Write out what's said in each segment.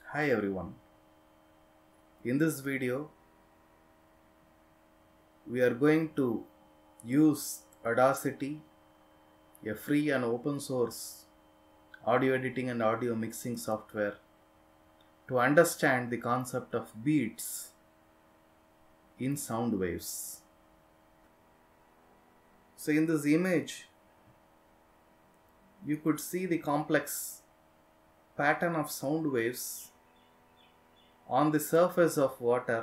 Hi everyone. In this video, we are going to use Audacity, a free and open source audio editing and audio mixing software, to understand the concept of beats in sound waves. So, in this image, you could see the complex pattern of sound waves on the surface of water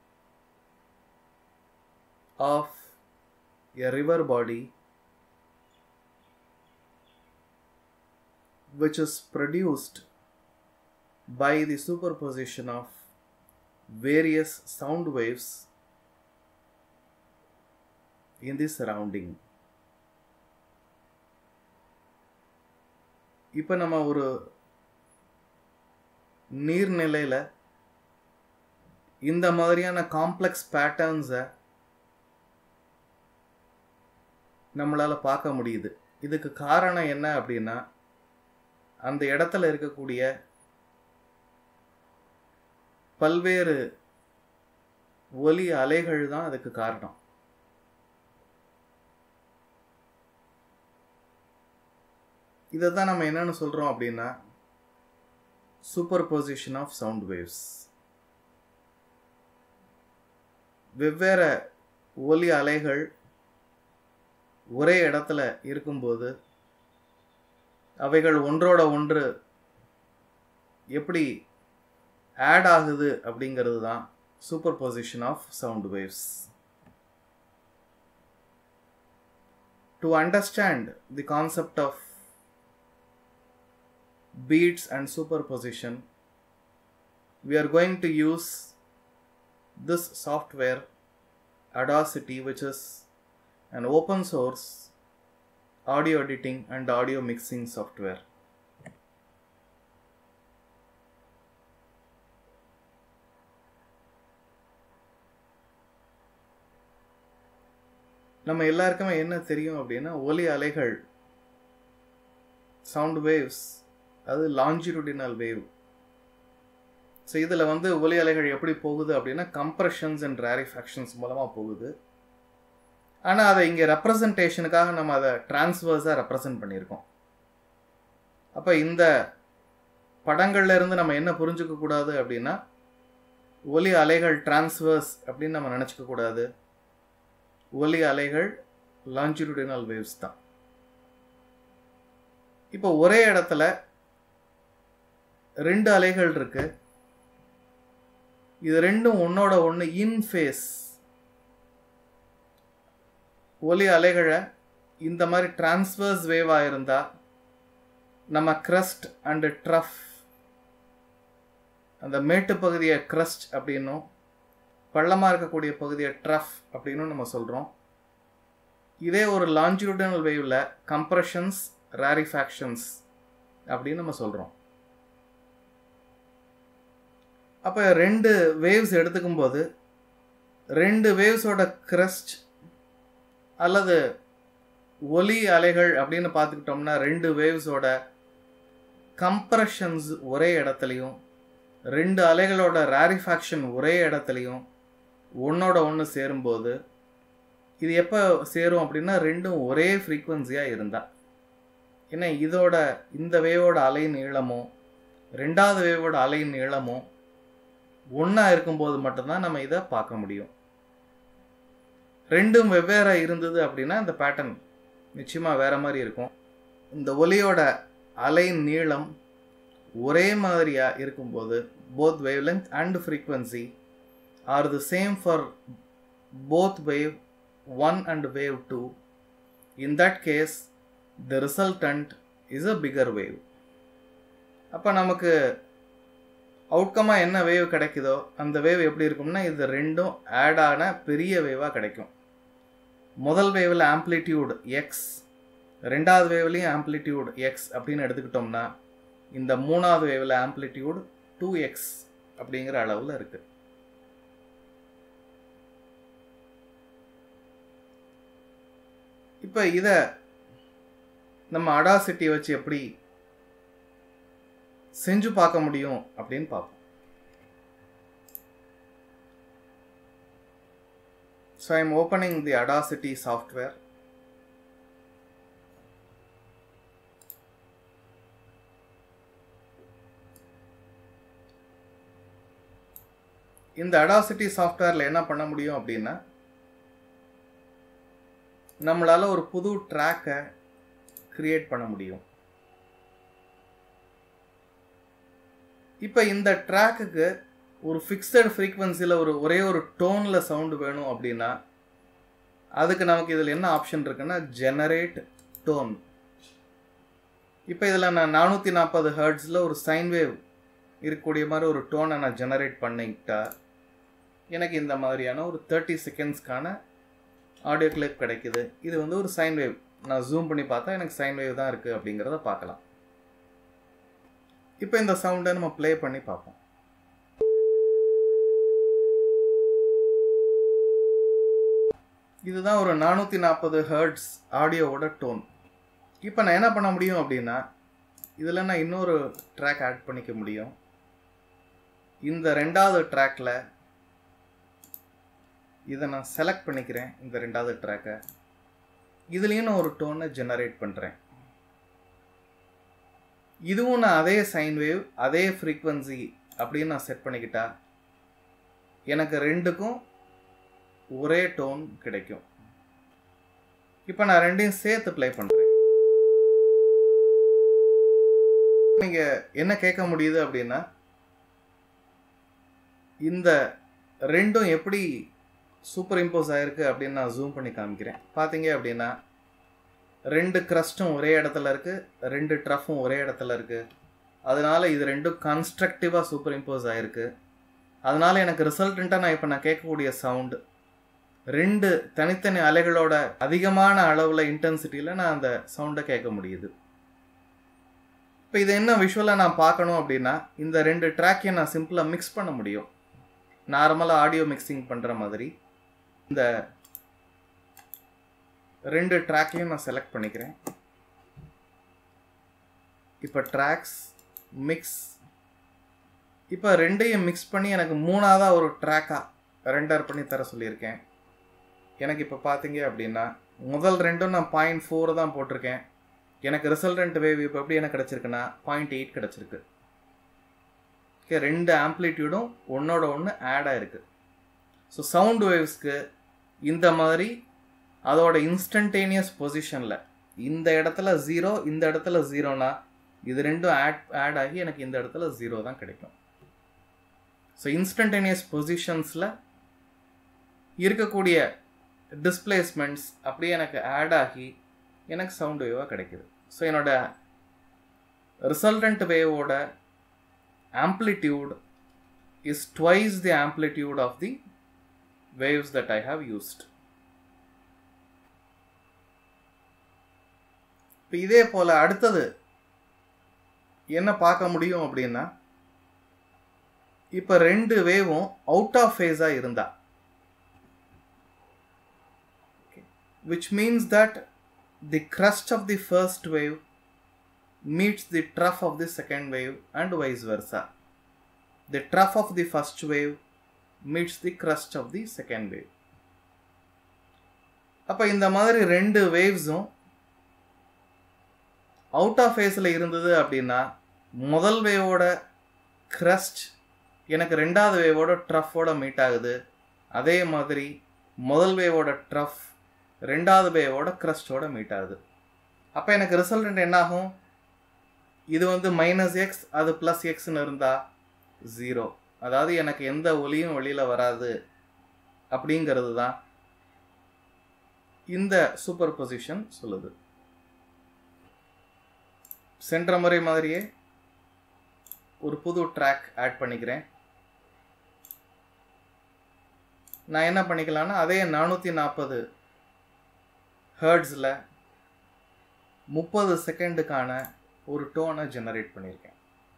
of a river body which is produced by the superposition of various sound waves in the surrounding. இப்போ நம்ம ஒரு நீர்நிலையில் இந்த மாதிரியான complex பேட்டர்ன்ஸை நம்மளால் பார்க்க முடியுது இதுக்கு காரணம் என்ன அப்படின்னா அந்த இடத்துல இருக்கக்கூடிய பல்வேறு ஒலி அலைகள் தான் அதுக்கு காரணம் இதை தான் நம்ம என்னன்னு சொல்கிறோம் அப்படின்னா superposition of sound waves வெவ்வேறு ஒலி அலைகள் ஒரே இடத்துல இருக்கும்போது அவைகள் ஒன்றோட ஒன்று எப்படி ஆட் ஆகுது அப்படிங்கிறது தான் superposition of sound waves to understand the concept of beats and superposition we are going to use this software audacity which is an open source audio editing and audio mixing software நம்ம எல்லாருக்குமே என்ன தெரியும் அப்படின்னா ஒலி அலைகள் sound waves அது லாஞ்சிடுடினல் wave so இதில் வந்து ஒலி அலைகள் எப்படி போகுது அப்படின்னா கம்ப்ரெஷன்ஸ் அண்ட் ரேரிஃபேக்ஷன்ஸ் மூலமாக போகுது ஆனால் அதை இங்கே ரெப்ரசன்டேஷனுக்காக நம்ம அதை டிரான்ஸ்வர்ஸாக ரெப்ரசன்ட் பண்ணியிருக்கோம் அப்போ இந்த படங்கள்ல இருந்து நம்ம என்ன புரிஞ்சுக்க கூடாது அப்படின்னா ஒலி அலைகள் டிரான்ஸ்வர்ஸ் அப்படின்னு நம்ம நினச்சிக்க கூடாது ஒலி அலைகள் லாஞ்சிடுடினல் வேவ்ஸ் தான் இப்போ ஒரே இடத்துல ரெண்டு அலைகள் இருக்கு இது ரெண்டும் ஒன்னோட ஒன்று இன் ஃபேஸ் ஒலி அலைகளை இந்த மாதிரி டிரான்ஸ்வர்ஸ் வேவாக இருந்தால் நம்ம க்ரஸ்ட் அண்டு ட்ரஃப் அந்த மேட்டு பகுதியை க்ரஸ்ட் அப்படின்னும் பள்ளமாக இருக்கக்கூடிய பகுதியை ட்ரஃப் அப்படின்னு நம்ம சொல்கிறோம் இதே ஒரு லாஞ்சிடியூடனல் வேவில் கம்ப்ரெஷன்ஸ் ரேரிஃபேக்ஷன்ஸ் அப்படின்னு நம்ம சொல்கிறோம் அப்போ ரெண்டு வேவ்ஸ் எடுத்துக்கும் போது ரெண்டு வேவ்ஸோட கிரஸ்ட் அல்லது ஒலி அலைகள் அப்படின்னு பார்த்துக்கிட்டோம்னா ரெண்டு வேவ்ஸோட கம்ப்ரெஷன்ஸ் ஒரே இடத்துலையும் ரெண்டு அலைகளோட ரேரிஃபேக்ஷன் ஒரே இடத்துலையும் ஒன்றோட ஒன்று சேரும்போது இது எப்போ சேரும் அப்படின்னா ரெண்டும் ஒரே ஃப்ரீக்குவன்சியாக இருந்தால் ஏன்னா இதோட இந்த வேவோட அலை நீளமும் ரெண்டாவது வேவோட அலை நீளமும் ஒன்றா இருக்கும்போது மட்டும்தான் நம்ம இதை பார்க்க முடியும் ரெண்டும் வெவ்வேறு இருந்தது அப்படின்னா இந்த பேட்டர்ன் நிச்சயமாக வேற மாதிரி இருக்கும் இந்த ஒலியோட அலை நீளம் ஒரே மாதிரியாக இருக்கும்போது both wavelength and frequency are the same for both wave one and wave two in that case the resultant is a bigger wave அப்போ நமக்கு அவுட்கமாக என்ன வேவ் கிடைக்குதோ அந்த வேவ் எப்படி இருக்கும்னா இது ரெண்டும் ஆட் ஆன பெரிய வேவாக கிடைக்கும் முதல் வேவில் ஆம்ப்ளிடியூட் எக்ஸ் ரெண்டாவது வேவ்லேயும் ஆம்ப்ளிடியூட் எக்ஸ் அப்படின்னு எடுத்துக்கிட்டோம்னா இந்த மூணாவது வேவில் ஆம்ப்ளிடியூட் டூ எக்ஸ் அப்படிங்கிற அளவில் இருக்குது இப்போ இதை நம்ம அடாசிட்டி வச்சு எப்படி செஞ்சு பார்க்க முடியும் அப்படின்னு பார்ப்போம் so I'm opening the Audacity software இந்த அடாசிட்டி சாஃப்ட்வேரில் என்ன பண்ண முடியும் அப்படின்னா நம்மளால் ஒரு புது ட்ராக்கை க்ரியேட் பண்ண முடியும் இப்போ இந்த ட்ராக்குக்கு ஒரு ஃபிக்ஸட் ஃப்ரீக்வன்சியில் ஒரு ஒரே ஒரு டோனில் சவுண்டு வேணும் அப்படின்னா அதுக்கு நமக்கு இதில் என்ன ஆப்ஷன் இருக்குன்னா ஜெனரேட் டோன் இப்போ இதில் நான் நானூற்றி நாற்பது ஹர்ட்ஸில் ஒரு சைன் வேவ் இருக்கக்கூடிய மாதிரி ஒரு டோனை நான் ஜெனரேட் பண்ணிக்கிட்டா எனக்கு இந்த மாதிரியான ஒரு தேர்ட்டி செகண்ட்ஸ்க்கான ஆடியோ கிளிப் கிடைக்குது இது வந்து ஒரு சைன் வேவ் நான் ஜூம் பண்ணி பார்த்தா எனக்கு சைன் வேவ் தான் இருக்குது அப்படிங்கிறத பார்க்கலாம் இப்போ இந்த சவுண்டை நம்ம ப்ளே பண்ணி பார்ப்போம் இதுதான் ஒரு நானூற்றி நாற்பது ஹர்ட்ஸ் ஆடியோவோட டோன் இப்போ நான் என்ன பண்ண முடியும் அப்படின்னா இதில் நான் இன்னொரு ட்ராக் ஆட் பண்ணிக்க முடியும் இந்த ரெண்டாவது ட்ராக்கில் இதை நான் செலக்ட் பண்ணிக்கிறேன் இந்த ரெண்டாவது ட்ராக்கை இதுலேயும் நான் ஒரு டோனை ஜெனரேட் பண்ணுறேன் இதுவும் நான் அதே சைன் வேவ் அதே ஃப்ரீக்வன்சி அப்படின்னு நான் செட் பண்ணிக்கிட்டா எனக்கு ரெண்டுக்கும் ஒரே டோன் கிடைக்கும் இப்போ நான் ரெண்டையும் சேர்த்து ப்ளே பண்ணுறேன் நீங்கள் என்ன கேட்க முடியுது அப்படின்னா இந்த ரெண்டும் எப்படி சூப்பர் இம்போஸ் ஆகிருக்கு அப்படின்னு நான் ஜூம் பண்ணி காமிக்கிறேன் பார்த்தீங்க அப்படின்னா ரெண்டு க்ரஸ்ட்டும் ஒரே இடத்துல இருக்குது ரெண்டு ட்ரஃப்பும் ஒரே இடத்துல இருக்குது அதனால் இது ரெண்டும் கன்ஸ்ட்ரக்டிவாக சூப்பர் இம்போஸ் ஆகிருக்கு அதனால் எனக்கு ரிசல்டண்ட்டாக நான் இப்போ நான் கேட்கக்கூடிய சவுண்டு ரெண்டு தனித்தனி அலைகளோட அதிகமான அளவில் இன்டென்சிட்டியில் நான் அந்த சவுண்டை கேட்க முடியுது இப்போ இது என்ன விஷுவலாக நான் பார்க்கணும் அப்படின்னா இந்த ரெண்டு ட்ராக்கையும் நான் சிம்பிளாக மிக்ஸ் பண்ண முடியும் நார்மலாக ஆடியோ மிக்சிங் பண்ணுற மாதிரி இந்த ரெண்டு ட்ராக்கையும் நான் செலக்ட் பண்ணிக்கிறேன் இப்போ ட்ராக்ஸ் மிக்ஸ் இப்போ ரெண்டையும் மிக்ஸ் பண்ணி எனக்கு மூணாவதாக ஒரு ட்ராக்காக ரெண்டர் பண்ணி தர சொல்லியிருக்கேன் எனக்கு இப்போ பார்த்தீங்க அப்படின்னா முதல் ரெண்டும் நான் பாயிண்ட் ஃபோர் தான் போட்டிருக்கேன் எனக்கு ரிசல்டன்ட் வேவ் இப்போ எப்படி எனக்கு கிடச்சிருக்குன்னா பாயிண்ட் எயிட் கிடச்சிருக்கு ஓகே ரெண்டு ஆம்ப்ளிடியூடும் ஒன்றோட ஒன்று ஆட் ஆகிருக்கு ஸோ சவுண்ட் வேவ்ஸ்க்கு இந்த மாதிரி அதோட இன்ஸ்டன்டேனியஸ் பொசிஷனில் இந்த இடத்துல ஜீரோ இந்த இடத்துல ஜீரோனா இது ரெண்டும் ஆட் ஆட் ஆகி எனக்கு இந்த இடத்துல ஜீரோ தான் கிடைக்கும் ஸோ இன்ஸ்டன்டேனியஸ் பொசிஷன்ஸில் இருக்கக்கூடிய டிஸ்பிளேஸ்மெண்ட்ஸ் அப்படியே எனக்கு ஆட் ஆகி எனக்கு சவுண்ட் வேவாக கிடைக்குது ஸோ என்னோட ரிசல்டன்ட் வேவோட amplitude is twice the amplitude of the waves that I have used. இப்போ இதே போல் அடுத்தது என்ன பார்க்க முடியும் அப்படின்னா இப்போ ரெண்டு வேவும் அவுட் ஆஃப் ஃபேஸாக இருந்தா which means that the crest of the first wave meets the trough of the second wave and vice versa. The trough of the first wave meets the crest of the second wave. அப்போ இந்த மாதிரி ரெண்டு வேவ்ஸும் out of ஃபேஸில் இருந்தது அப்படின்னா முதல் வேவோட crust எனக்கு ரெண்டாவது வேவோட ட்ரஃபோட மீட் ஆகுது அதே மாதிரி முதல் வேவோட ட்ரஃப் ரெண்டாவது வேவோட க்ரஸ்டோட மீட் ஆகுது அப்போ எனக்கு ரிசல்ட் என்ன ஆகும் இது வந்து மைனஸ் எக்ஸ் அது ப்ளஸ் எக்ஸ்னு இருந்தால் ஜீரோ அதாவது எனக்கு எந்த ஒலியும் வெளியில் வராது அப்படிங்கிறது தான் இந்த சூப்பர் பொசிஷன் சொல்லுது சென்ற முறை மாதிரியே ஒரு புது ட்ராக் ஆட் பண்ணிக்கிறேன் நான் என்ன பண்ணிக்கலாம்னா அதே நானூற்றி நாற்பது ஹேர்ட்ஸில் முப்பது செகண்டுக்கான ஒரு டோனை ஜெனரேட் பண்ணியிருக்கேன்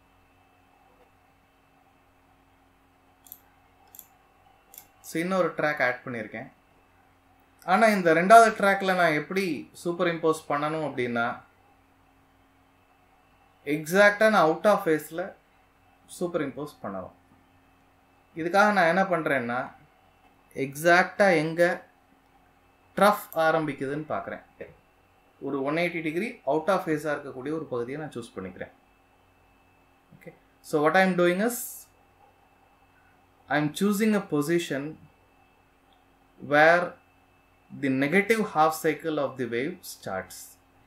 ஸோ இன்னொரு ட்ராக் ஆட் பண்ணியிருக்கேன் ஆனால் இந்த ரெண்டாவது ட்ராக்கில் நான் எப்படி சூப்பர் இம்போஸ் பண்ணணும் அப்படின்னா எக்ஸாக்டாக நான் அவுட் ஆஃப் ஃபேஸில் சூப்பர் இம்போஸ் பண்ணலாம் இதுக்காக நான் என்ன பண்ணுறேன்னா எக்ஸாக்டாக எங்கே ட்ரஃப் ஆரம்பிக்குதுன்னு பார்க்குறேன் ஒரு one eighty degree out of ஃபேஸாக இருக்கக்கூடிய ஒரு பகுதியை நான் சூஸ் பண்ணிக்கிறேன் okay so what I'm doing is I'm choosing a position where the negative half cycle of the wave starts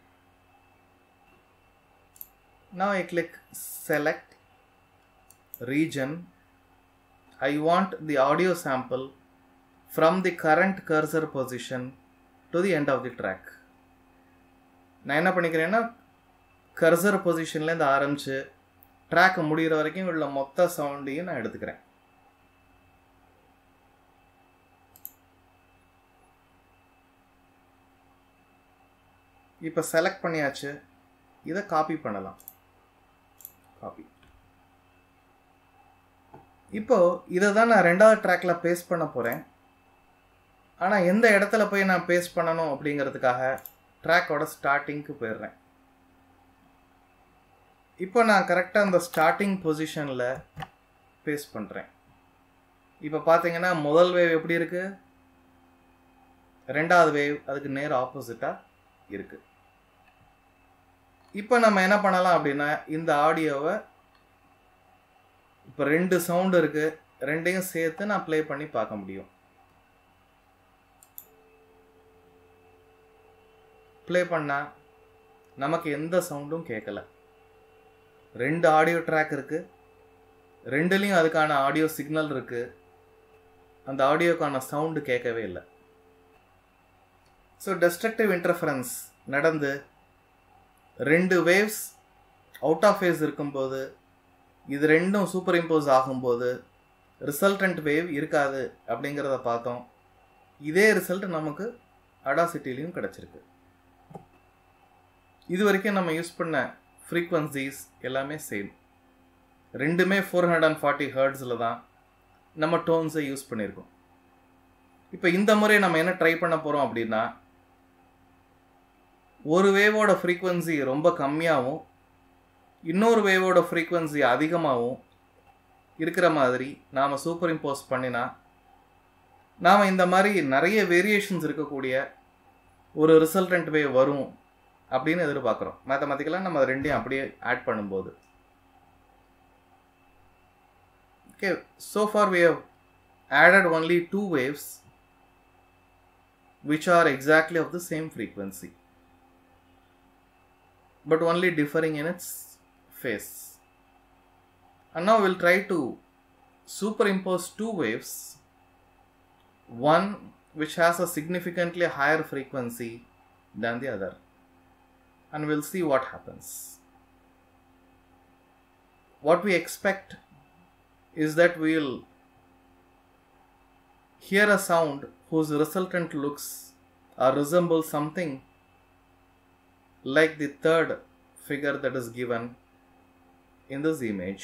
Now I click select region. I want the audio sample from the current cursor position to the end of the track. நான் என்ன பண்ணிக்கிறேன்னா cursor பொசிஷன்லேருந்து ஆரம்பித்து track முடிகிற வரைக்கும் உள்ள மொத்த சவுண்டையும் நான் எடுத்துக்கிறேன் இப்போ செலக்ட் பண்ணியாச்சு இதை காப்பி பண்ணலாம் காப்பி இப்போ இதை தான் நான் ரெண்டாவது ட்ராக்ல பேஸ்ட் பண்ண போகிறேன் ஆனால் எந்த இடத்துல போய் நான் பேஸ்ட் பண்ணணும் அப்படிங்கிறதுக்காக ட்ராக்கோட ஸ்டார்டிங்க்கு போயிடுறேன் இப்போ நான் கரெக்டாக அந்த ஸ்டார்டிங் பொசிஷனில் பேஸ்ட் பண்ணுறேன் இப்போ பார்த்தீங்கன்னா முதல் வேவ் எப்படி இருக்கு ரெண்டாவது வேவ் அதுக்கு நேர் ஆப்போசிட்டாக இருக்குது இப்போ நம்ம என்ன பண்ணலாம் அப்படின்னா இந்த ஆடியோவை இப்போ ரெண்டு சவுண்டு இருக்கு ரெண்டையும் சேர்த்து நான் ப்ளே பண்ணி பார்க்க முடியும் ப்ளே பண்ணால் நமக்கு எந்த சவுண்டும் கேட்கல ரெண்டு ஆடியோ ட்ராக் இருக்கு ரெண்டுலேயும் அதுக்கான ஆடியோ சிக்னல் இருக்கு அந்த ஆடியோக்கான சவுண்டு கேட்கவே இல்லை ஸோ டெஸ்ட்ரக்டிவ் இன்டர்ஃபரன்ஸ் நடந்து ரெண்டு வேவ்ஸ் அவுட் ஆஃப் ஃபேஸ் இருக்கும்போது இது ரெண்டும் சூப்பர் இம்போஸ் ஆகும்போது ரிசல்டன்ட் வேவ் இருக்காது அப்படிங்கிறத பார்த்தோம் இதே ரிசல்ட் நமக்கு அடாசிட்டிலையும் கிடச்சிருக்கு இது வரைக்கும் நம்ம யூஸ் பண்ண ஃப்ரீக்வன்சிஸ் எல்லாமே சேம் ரெண்டுமே ஃபோர் ஹண்ட்ரட் அண்ட் ஃபார்ட்டி ஹர்ட்ஸில் தான் நம்ம டோன்ஸை யூஸ் பண்ணியிருக்கோம் இப்போ இந்த முறை நம்ம என்ன ட்ரை பண்ண போகிறோம் அப்படின்னா ஒரு வேவோட ஃப்ரீக்வன்சி ரொம்ப கம்மியாகவும் இன்னொரு வேவோட ஃப்ரீக்வன்சி அதிகமாகவும் இருக்கிற மாதிரி நாம் சூப்பர் இம்போஸ் பண்ணினா நாம் இந்த மாதிரி நிறைய வேரியேஷன்ஸ் இருக்கக்கூடிய ஒரு ரிசல்டன்ட் வேவ் வரும் அப்படின்னு எதிர்பார்க்குறோம் மேத்தமெட்டிக்கலாக நம்ம அது ரெண்டையும் அப்படியே ஆட் பண்ணும்போது okay so far we have added only two waves which are exactly of the same frequency but only differing in its phase. And now we'll try to superimpose two waves, one which has a significantly higher frequency than the other, and we'll see what happens. What we expect is that we'll hear a sound whose resultant looks or resembles something like the third figure that is given in this image.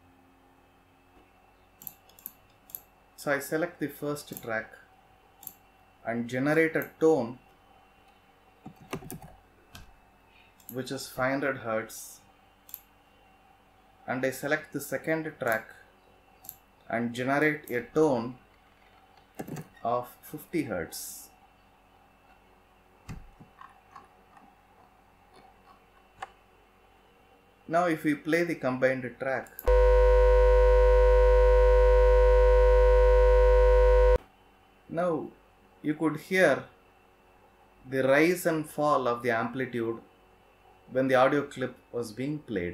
So I select the first track and generate a tone which is 500 hertz and I select the second track and generate a tone of 50 hertz. Now if we play the combined track, now you could hear the rise and fall of the amplitude when the audio clip was being played.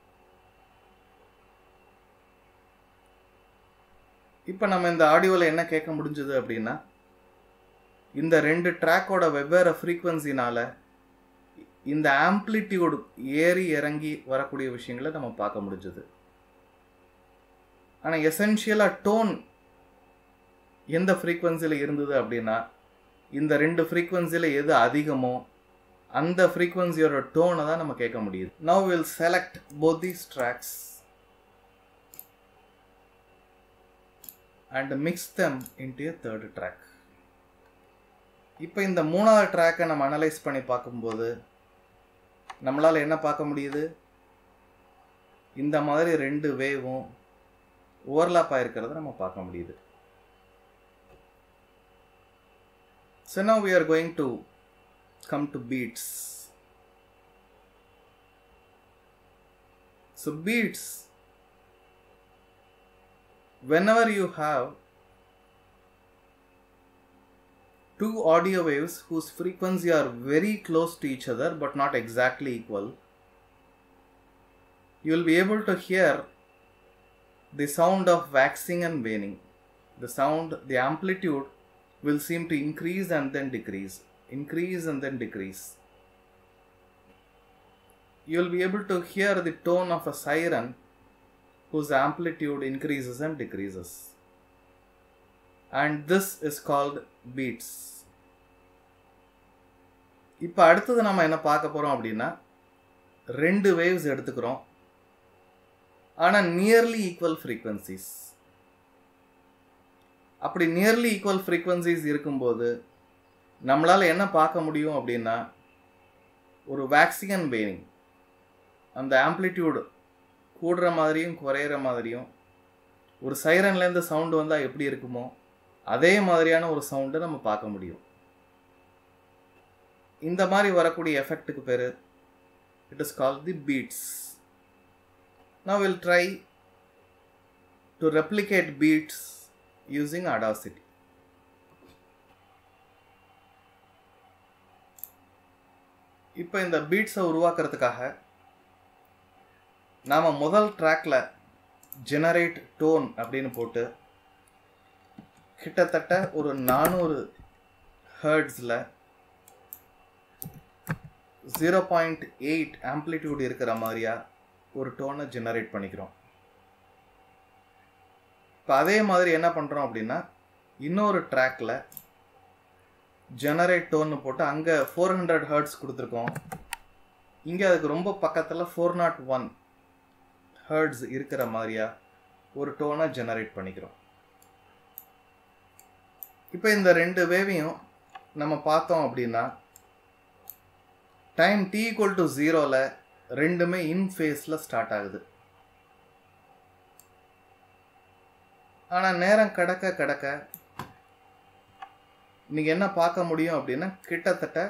இப்போ நம்ம இந்த ஆடியோவில் என்ன கேட்க முடிஞ்சது அப்படின்னா இந்த ரெண்டு ட்ராக்கோட வெவ்வேறு ஃப்ரீக்வன்சினால இந்த ஆம்ப்ளிடியூட் ஏறி இறங்கி வரக்கூடிய விஷயங்களை நம்ம பார்க்க முடிஞ்சது ஆனால் எசென்ஷியலாக டோன் எந்த ஃப்ரீக்வன்சியில் இருந்தது அப்படின்னா இந்த ரெண்டு ஃப்ரீக்வன்சியில் எது அதிகமோ அந்த ஃப்ரீக்வன்சியோட டோனை தான் நம்ம கேட்க முடியுது now will select both these tracks and mix them into a third track இப்போ இந்த மூணாவது ட்ராக்கை நம்ம அனலைஸ் பண்ணி பார்க்கும்போது நம்மளால் என்ன பார்க்க முடியுது இந்த மாதிரி ரெண்டு வேவும் ஓவர்லாப் ஆயிருக்கிறத நம்ம பார்க்க முடியுது So now we are going to come to beats. So beats, whenever you have two audio waves whose frequency are very close to each other but not exactly equal, you will be able to hear the sound of waxing and waning. The sound, the amplitude will seem to increase and then decrease, increase and then decrease. You will be able to hear the tone of a siren whose amplitude increases and decreases. And this is called beats. இப்போ அடுத்தது நம்ம என்ன பார்க்க போகிறோம் அப்படின்னா ரெண்டு waves எடுத்துக்கிறோம் ஆனால் நியர்லி ஈக்குவல் ஃப்ரீக்வன்சிஸ் அப்படி நியர்லி ஈக்குவல் ஃப்ரீக்வன்சிஸ் இருக்கும்போது நம்மளால் என்ன பார்க்க முடியும் அப்படின்னா ஒரு வேக்சிகன் வேனிங் அந்த ஆம்ப்ளிடியூடு கூடுற மாதிரியும் குறையிற மாதிரியும் ஒரு சைரன்லேருந்து சவுண்டு வந்தால் எப்படி இருக்குமோ அதே மாதிரியான ஒரு சவுண்டை நம்ம பார்க்க முடியும் இந்த மாதிரி வரக்கூடிய எஃபெக்ட்டுக்கு பேர் it is call the beats நான் will try to replicate beats using Audacity. இப்போ இந்த பீட்ஸை உருவாக்குறதுக்காக நாம் முதல் ட்ராக்கில் ஜெனரேட் டோன் அப்படின்னு போட்டு கிட்டத்தட்ட ஒரு நானூறு ஹர்ட்ஸில் ஜீரோ பாயிண்ட் எயிட் ஆம்ப்ளிடியூட் இருக்கிற மாதிரியா ஒரு டோனை ஜெனரேட் பண்ணிக்கிறோம் இப்போ அதே மாதிரி என்ன பண்ணுறோம் அப்படின்னா இன்னொரு ட்ராக்கில் ஜெனரேட் டோன்னு போட்டு அங்கே ஃபோர் ஹண்ட்ரட் ஹர்ட்ஸ் கொடுத்துருக்கோம் இங்கே அதுக்கு ரொம்ப பக்கத்தில் ஃபோர் நாட் ஒன் ஹர்ட்ஸ் இருக்கிற மாதிரியா ஒரு டோனை ஜெனரேட் பண்ணிக்கிறோம் இப்போ இந்த ரெண்டு வேவையும் நம்ம பார்த்தோம் அப்படின்னா டைம் டி ஈக்குவல் டு ஜீரோவில் ரெண்டுமே இன் ஃபேஸில் ஸ்டார்ட் ஆகுது ஆனால் நேரம் கடக்க கடக்க நீங்கள் என்ன பார்க்க முடியும் அப்படின்னா கிட்டத்தட்ட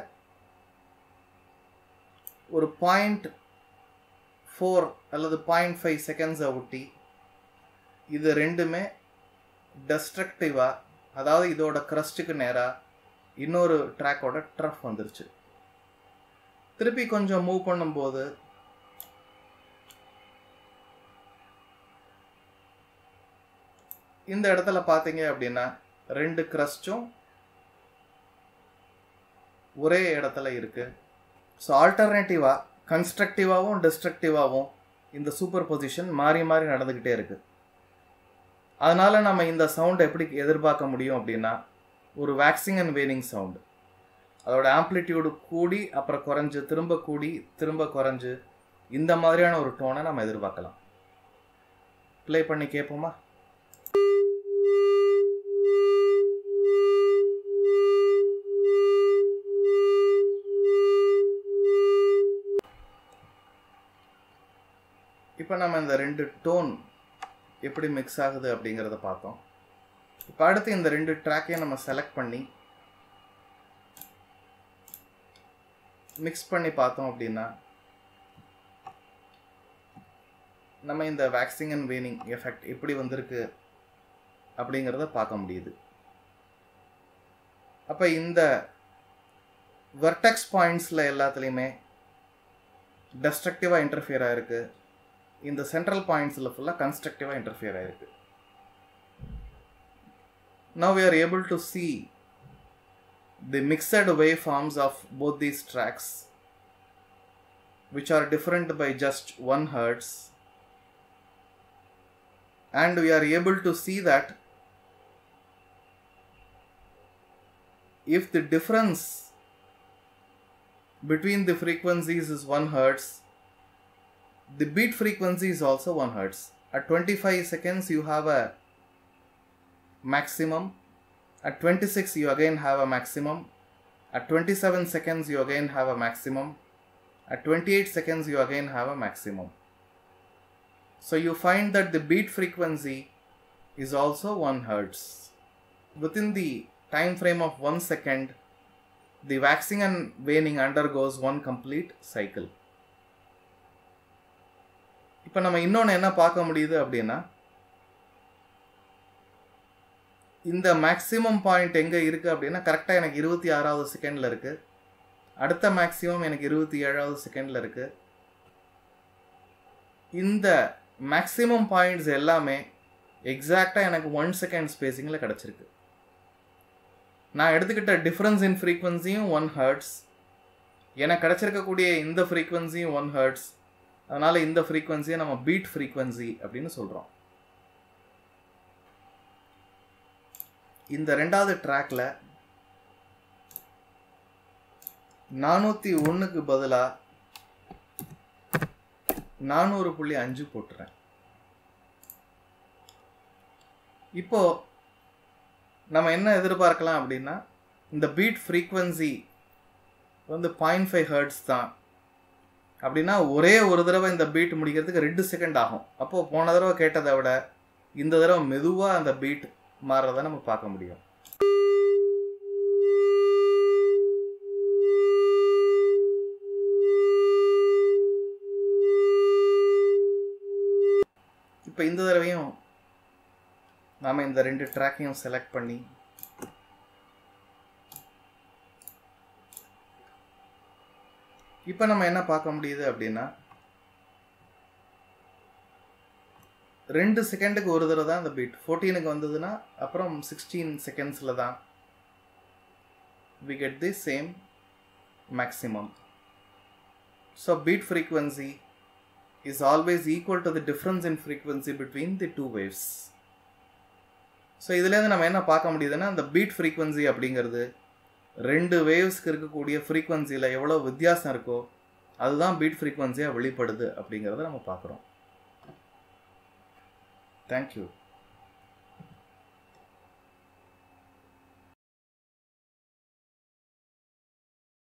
ஒரு பாயிண்ட் ஃபோர் அல்லது பாயிண்ட் ஃபைவ் செகண்ட்ஸை ஒட்டி இது ரெண்டுமே டெஸ்ட்ரக்டிவாக அதாவது இதோட க்ரஸ்ட்டுக்கு நேராக இன்னொரு ட்ராக்கோட ட்ரஃப் வந்துருச்சு திருப்பி கொஞ்சம் மூவ் பண்ணும்போது இந்த இடத்துல பார்த்தீங்க அப்படின்னா ரெண்டு க்ரஸ்டும் ஒரே இடத்துல இருக்கு ஸோ ஆல்டர்னேட்டிவாக கன்ஸ்ட்ரக்டிவாகவும் டிஸ்ட்ரக்டிவாகவும் இந்த சூப்பர் பொசிஷன் மாறி மாறி நடந்துக்கிட்டே இருக்கு அதனால நம்ம இந்த சவுண்ட் எப்படி எதிர்பார்க்க முடியும் அப்படின்னா ஒரு வேக்சிங் அண்ட் வேனிங் சவுண்டு அதோட ஆம்ப்ளிடியூடு கூடி அப்புறம் குறைஞ்சு திரும்ப கூடி திரும்ப குறைஞ்சு இந்த மாதிரியான ஒரு டோனை நம்ம எதிர்பார்க்கலாம் ப்ளே பண்ணி கேட்போமா இப்போ நம்ம இந்த ரெண்டு டோன் எப்படி மிக்ஸ் ஆகுது அப்படிங்கிறத பார்த்தோம் இப்போ அடுத்து இந்த ரெண்டு ட்ராக்கையும் நம்ம செலக்ட் பண்ணி மிக்ஸ் பண்ணி பார்த்தோம் அப்படின்னா நம்ம இந்த வேக்சிங் அண்ட் வேனிங் எஃபெக்ட் எப்படி வந்திருக்கு அப்படிங்கிறத பார்க்க முடியுது அப்போ இந்த வெர்டெக்ஸ் பாயிண்ட்ஸில் எல்லாத்துலேயுமே டெஸ்ட்ரக்டிவாக இன்டர்ஃபியர் ஆகிருக்கு இந்த சென்ட்ரல் பாயிண்ட்ஸில் ஃபுல்லாக கன்ஸ்ட்ரக்டிவாக இன்டர்ஃபியர் ஆகிருக்கு now we are able to see the mixed waveforms of both these tracks which are different by just 1 hertz and we are able to see that if the difference between the frequencies is 1 hertz the beat frequency is also 1 hertz at 25 seconds you have a maximum at 26 you again have a maximum at 27 seconds you again have a maximum at 28 seconds you again have a maximum So you find that the beat frequency is also 1 hertz. Within the time frame of 1 second, the waxing and waning undergoes one complete cycle. இப்போ நம்ம இன்னொன்று என்ன பார்க்க முடியுது அப்படின்னா இந்த maximum point எங்கே இருக்குது அப்படின்னா கரெக்டாக எனக்கு இருபத்தி ஆறாவது செகண்டில் இருக்குது அடுத்த மேக்ஸிமம் எனக்கு இருபத்தி ஏழாவது செகண்டில் இருக்குது இந்த மேக்ஸிமம் பாயிண்ட்ஸ் எல்லாமே எக்ஸாக்டாக எனக்கு ஒன் செகண்ட் ஸ்பேஸிங்கில் கிடச்சிருக்கு நான் எடுத்துக்கிட்ட டிஃப்ரென்ஸ் இன் ஃப்ரீக்வன்சியும் ஒன் ஹர்ட்ஸ் எனக்கு கிடச்சிருக்கக்கூடிய இந்த ஃப்ரீக்வன்சியும் ஒன் ஹர்ட்ஸ் அதனால் இந்த ஃப்ரீக்வன்சியை நம்ம பீட் ஃப்ரீக்வன்சி அப்படின்னு சொல்கிறோம் இந்த ரெண்டாவது ட்ராக்ல நானூற்றி ஒன்றுக்கு பதிலாக நானூறு புள்ளி அஞ்சு போட்டுறேன் இப்போ நம்ம என்ன எதிர்பார்க்கலாம் அப்படின்னா இந்த பீட் ஃப்ரீக்வன்சி வந்து பாயிண்ட் ஃபைவ் ஹர்ட்ஸ் தான் அப்படின்னா ஒரே ஒரு தடவை இந்த பீட் முடிக்கிறதுக்கு ரெண்டு செகண்ட் ஆகும் அப்போது போன தடவை கேட்டதை விட இந்த தடவை மெதுவாக அந்த பீட் மாறுறதை நம்ம பார்க்க முடியும் இப்போ இந்த தடவையும் நாம் இந்த ரெண்டு ட்ராக்கையும் செலக்ட் பண்ணி இப்போ நம்ம என்ன பார்க்க முடியுது அப்படின்னா ரெண்டு செகண்டுக்கு ஒரு தடவை தான் அந்த பீட் ஃபோர்டீனுக்கு வந்ததுன்னா அப்புறம் சிக்ஸ்டீன் செகண்ட்ஸில் தான் we get the same maximum so beat frequency is always equal to the difference in frequency between the two waves. So இதுலேருந்து நம்ம என்ன பார்க்க முடியுதுன்னா அந்த பீட் ஃப்ரீக்வன்சி அப்படிங்கிறது ரெண்டு வேவ்ஸ்க்கு இருக்கக்கூடிய ஃப்ரீக்வன்சியில் எவ்வளோ வித்தியாசம் இருக்கோ அதுதான் பீட் ஃப்ரீக்வன்சியாக வெளிப்படுது அப்படிங்கிறத நம்ம பார்க்குறோம் தேங்க்யூ